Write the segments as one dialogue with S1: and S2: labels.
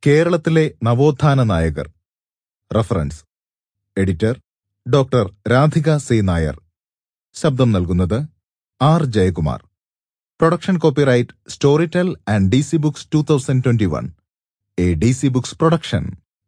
S1: കേരളത്തിലെ നവോത്ഥാന നായകർ reference editor doctor Radhika C Nair ശബ്ദം നൽകുന്നത് R Jayakumar production copyright Storytel and D C Books two thousand twenty one A D C Books production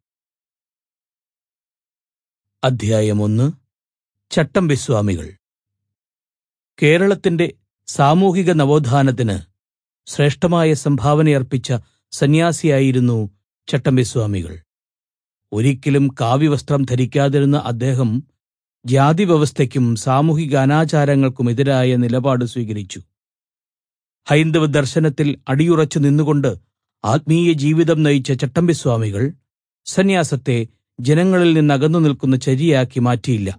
S2: അധ്യായം ഒന്ന് ചട്ടമ്പിസ്വാമികൾ കേരളത്തിന്റെ സാമൂഹിക നവോത്ഥാനത്തിന് ശ്രേഷ്ഠമായ സംഭാവനയർപ്പിച്ച സന്യാസിയായിരുന്നു ചട്ടമ്പിസ്വാമികൾ ഒരിക്കലും കാവ്യവസ്ത്രം ധരിക്കാതിരുന്ന അദ്ദേഹം ജാതി വ്യവസ്ഥയ്ക്കും സാമൂഹിക അനാചാരങ്ങൾക്കുമെതിരായ നിലപാട് സ്വീകരിച്ചു ഹൈന്ദവ ദർശനത്തിൽ അടിയുറച്ചു നിന്നുകൊണ്ട് ആത്മീയ ജീവിതം നയിച്ച ചട്ടമ്പിസ്വാമികൾ സന്യാസത്തെ ജനങ്ങളിൽ നിന്ന് അകന്നു നിൽക്കുന്ന ചര്യയാക്കി മാറ്റിയില്ല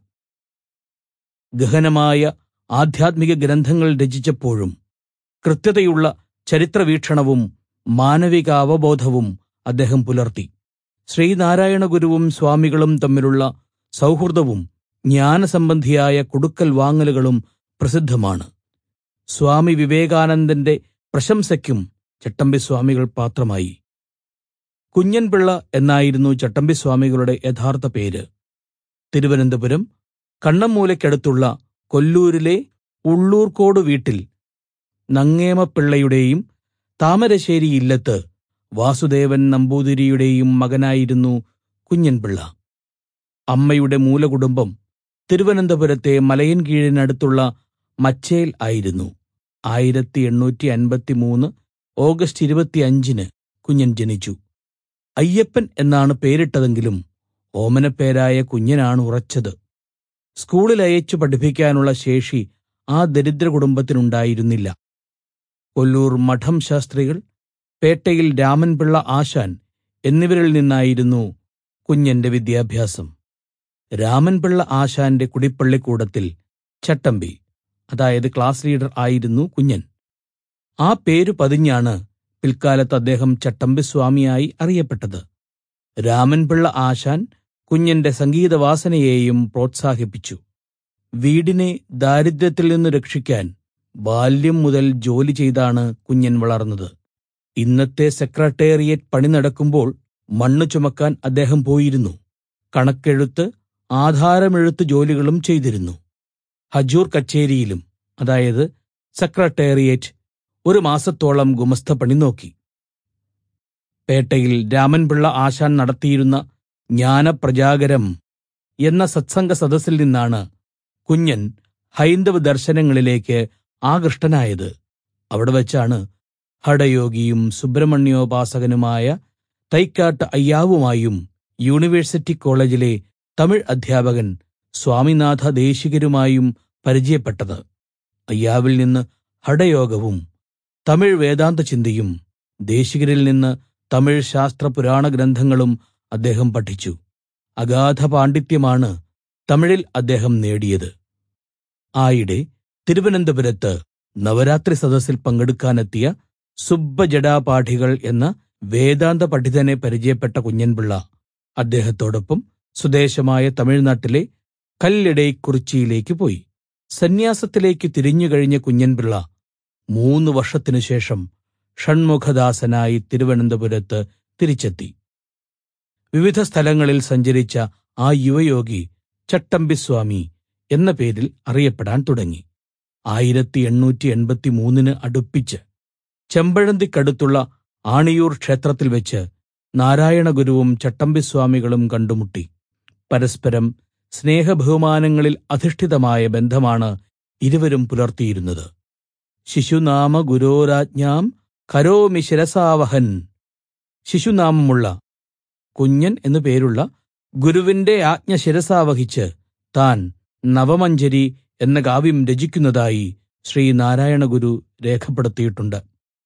S2: ഗഹനമായ ആധ്യാത്മിക ഗ്രന്ഥങ്ങൾ രചിച്ചപ്പോഴും കൃത്യതയുള്ള ചരിത്രവീക്ഷണവും മാനവിക അവബോധവും അദ്ദേഹം പുലർത്തി ശ്രീനാരായണ ഗുരുവും സ്വാമികളും തമ്മിലുള്ള സൗഹൃദവും ജ്ഞാനസംബന്ധിയായ കൊടുക്കൽ വാങ്ങലുകളും പ്രസിദ്ധമാണ് സ്വാമി വിവേകാനന്ദന്റെ പ്രശംസയ്ക്കും ചട്ടമ്പിസ്വാമികൾ പാത്രമായി കുഞ്ഞൻപിള്ള എന്നായിരുന്നു ചട്ടമ്പിസ്വാമികളുടെ യഥാർത്ഥ പേര് തിരുവനന്തപുരം കണ്ണമ്മൂലയ്ക്കടുത്തുള്ള കൊല്ലൂരിലെ ഉള്ളൂർക്കോട് വീട്ടിൽ നങ്ങേമപ്പിള്ളയുടെയും താമരശ്ശേരി ഇല്ലത്ത് വാസുദേവൻ നമ്പൂതിരിയുടെയും മകനായിരുന്നു കുഞ്ഞൻപിള്ള അമ്മയുടെ മൂലകുടുംബം തിരുവനന്തപുരത്തെ മലയൻകീഴിനടുത്തുള്ള മച്ചേൽ ആയിരുന്നു ആയിരത്തി എണ്ണൂറ്റി അൻപത്തി മൂന്ന് ഓഗസ്റ്റ് ഇരുപത്തിയഞ്ചിന് കുഞ്ഞൻ ജനിച്ചു അയ്യപ്പൻ എന്നാണ് പേരിട്ടതെങ്കിലും ഓമനപ്പേരായ കുഞ്ഞനാണ് ഉറച്ചത് സ്കൂളിൽ അയച്ചു പഠിപ്പിക്കാനുള്ള ശേഷി ആ ദരിദ്ര കുടുംബത്തിനുണ്ടായിരുന്നില്ല കൊല്ലൂർ മഠം ശാസ്ത്രികൾ പേട്ടയിൽ രാമൻപിള്ള ആശാൻ എന്നിവരിൽ നിന്നായിരുന്നു കുഞ്ഞന്റെ വിദ്യാഭ്യാസം രാമൻപിള്ള ആശാന്റെ കുടിപ്പള്ളിക്കൂടത്തിൽ ചട്ടമ്പി അതായത് ക്ലാസ് ലീഡർ ആയിരുന്നു കുഞ്ഞൻ ആ പേരു പതിഞ്ഞാണ് പിൽക്കാലത്ത് അദ്ദേഹം ചട്ടമ്പിസ്വാമിയായി അറിയപ്പെട്ടത് രാമൻപിള്ള ആശാൻ കുഞ്ഞന്റെ സംഗീതവാസനയെയും പ്രോത്സാഹിപ്പിച്ചു വീടിനെ ദാരിദ്ര്യത്തിൽ നിന്ന് രക്ഷിക്കാൻ ബാല്യം മുതൽ ജോലി ചെയ്താണ് കുഞ്ഞൻ വളർന്നത് ഇന്നത്തെ സെക്രട്ടേറിയറ്റ് പണി നടക്കുമ്പോൾ മണ്ണ് ചുമക്കാൻ അദ്ദേഹം പോയിരുന്നു കണക്കെഴുത്ത് ആധാരമെഴുത്ത് ജോലികളും ചെയ്തിരുന്നു ഹജൂർ കച്ചേരിയിലും അതായത് സെക്രട്ടേറിയറ്റ് ഒരു മാസത്തോളം ഗുമസ്ത പണി നോക്കി പേട്ടയിൽ രാമൻപിള്ള ആശാൻ നടത്തിയിരുന്ന ജ്ഞാനപ്രജാഗരം എന്ന സത്സംഗ സദസ്സിൽ നിന്നാണ് കുഞ്ഞൻ ഹൈന്ദവ ദർശനങ്ങളിലേക്ക് ആകൃഷ്ടനായത് അവിടെ വച്ചാണ് ഹടയോഗിയും സുബ്രഹ്മണ്യോപാസകനുമായ തൈക്കാട്ട് അയ്യാവുമായും യൂണിവേഴ്സിറ്റി കോളേജിലെ തമിഴ് അധ്യാപകൻ സ്വാമിനാഥ ദേശികരുമായും പരിചയപ്പെട്ടത് അയ്യാവിൽ നിന്ന് ഹടയോഗവും തമിഴ് വേദാന്ത ചിന്തയും ദേശികരിൽ നിന്ന് തമിഴ് ശാസ്ത്ര പുരാണ ഗ്രന്ഥങ്ങളും അദ്ദേഹം പഠിച്ചു അഗാധ പാണ്ഡിത്യമാണ് തമിഴിൽ അദ്ദേഹം നേടിയത് ആയിടെ തിരുവനന്തപുരത്ത് നവരാത്രി സദസ്സിൽ പങ്കെടുക്കാനെത്തിയ സുബ്ബജടാപാഠികൾ എന്ന വേദാന്ത പണ്ഡിതനെ പരിചയപ്പെട്ട കുഞ്ഞൻപിള്ള അദ്ദേഹത്തോടൊപ്പം സ്വദേശമായ തമിഴ്നാട്ടിലെ കല്ലിടൈക്കുറിച്ചിയിലേക്ക് പോയി സന്യാസത്തിലേക്ക് തിരിഞ്ഞുകഴിഞ്ഞ കുഞ്ഞൻപിള്ള മൂന്ന് വർഷത്തിനു ശേഷം ഷൺമുഖദാസനായി തിരുവനന്തപുരത്ത് തിരിച്ചെത്തി വിവിധ സ്ഥലങ്ങളിൽ സഞ്ചരിച്ച ആ യുവയോഗി ചട്ടമ്പിസ്വാമി എന്ന പേരിൽ അറിയപ്പെടാൻ തുടങ്ങി ആയിരത്തി എണ്ണൂറ്റി എൺപത്തി മൂന്നിന് അടുപ്പിച്ച് ചെമ്പഴന്തിക്കടുത്തുള്ള ആണിയൂർ ക്ഷേത്രത്തിൽ വെച്ച് നാരായണഗുരുവും ചട്ടമ്പിസ്വാമികളും കണ്ടുമുട്ടി പരസ്പരം സ്നേഹബഹുമാനങ്ങളിൽ അധിഷ്ഠിതമായ ബന്ധമാണ് ഇരുവരും പുലർത്തിയിരുന്നത് ശിശുനാമ ഗുരോരാജ്ഞാം കരോമി ശിരസാവഹൻ ശിശുനാമമുള്ള കുഞ്ഞൻ എന്നു പേരുള്ള ഗുരുവിന്റെ ആജ്ഞ ശിരസാവഹിച്ച് താൻ നവമഞ്ജരി എന്ന കാവ്യം രചിക്കുന്നതായി ശ്രീനാരായണ ഗുരു രേഖപ്പെടുത്തിയിട്ടുണ്ട്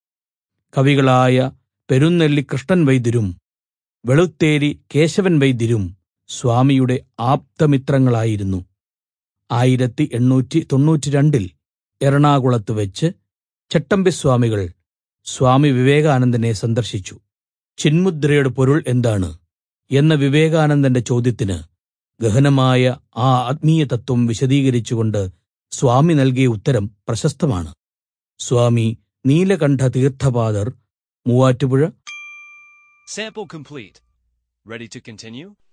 S2: കവികളായ പെരുന്നെല്ലി കൃഷ്ണൻ വൈദ്യരും വെളുത്തേരി കേശവൻ വൈദ്യരും സ്വാമിയുടെ ആപ്തമിത്രങ്ങളായിരുന്നു ആയിരത്തി എണ്ണൂറ്റി തൊണ്ണൂറ്റിരണ്ടിൽ എറണാകുളത്ത് വെച്ച് ചട്ടമ്പിസ്വാമികൾ സ്വാമി വിവേകാനന്ദനെ സന്ദർശിച്ചു ചിന്മുദ്രയുടെ പൊരുൾ എന്താണ് എന്ന വിവേകാനന്ദന്റെ ചോദ്യത്തിന് ഗഹനമായ ആ ആത്മീയ തത്വം വിശദീകരിച്ചുകൊണ്ട് സ്വാമി നൽകിയ ഉത്തരം പ്രശസ്തമാണ് സ്വാമി Neelakanta തീർത്ഥപാദർ Muvattupuzha
S3: Sample complete. Ready to continue?